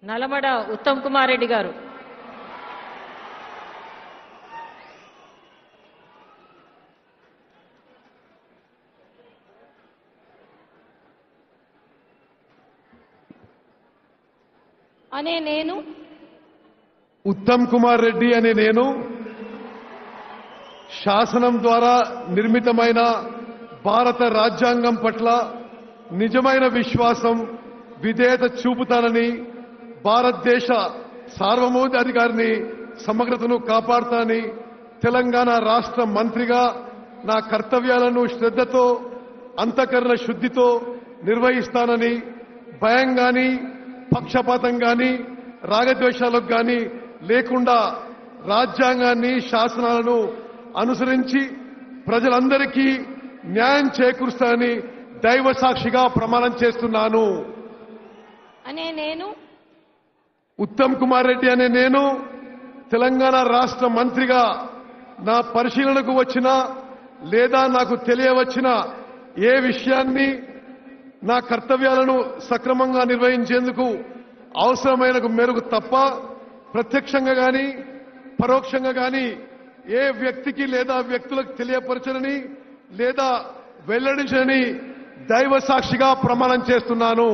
నల్లమడ ఉత్తమ్ కుమార్ రెడ్డి గారు అనే నేను ఉత్తమ్ కుమార్ రెడ్డి అనే నేను శాసనం ద్వారా నిర్మితమైన భారత రాజ్యాంగం పట్ల నిజమైన విశ్వాసం విధేయత చూపుతానని భారతదేశ సార్వభౌమాధికారిని సమగ్రతను కాపాడుతానని తెలంగాణ రాష్ట్ర మంత్రిగా నా కర్తవ్యాలను శ్రద్ధతో అంతఃకరణ శుద్ధితో నిర్వహిస్తానని భయం గాని పక్షపాతం గాని రాగద్వేషాలకు గాని లేకుండా రాజ్యాంగాన్ని శాసనాలను అనుసరించి ప్రజలందరికీ న్యాయం చేకూరుస్తానని దైవ సాక్షిగా ప్రమాణం చేస్తున్నాను అనే నేను ఉత్తమ్ కుమార్ రెడ్డి అనే నేను తెలంగాణ రాష్ట్ర మంత్రిగా నా పరిశీలనకు వచ్చిన లేదా నాకు తెలియవచ్చిన ఏ విషయాన్ని నా కర్తవ్యాలను సక్రమంగా నిర్వహించేందుకు అవసరమైన మేరకు తప్ప ప్రత్యక్షంగా గాని పరోక్షంగా గాని ఏ వ్యక్తికి లేదా వ్యక్తులకు తెలియపరచనని లేదా వెల్లడించనని దైవ సాక్షిగా ప్రమాణం చేస్తున్నాను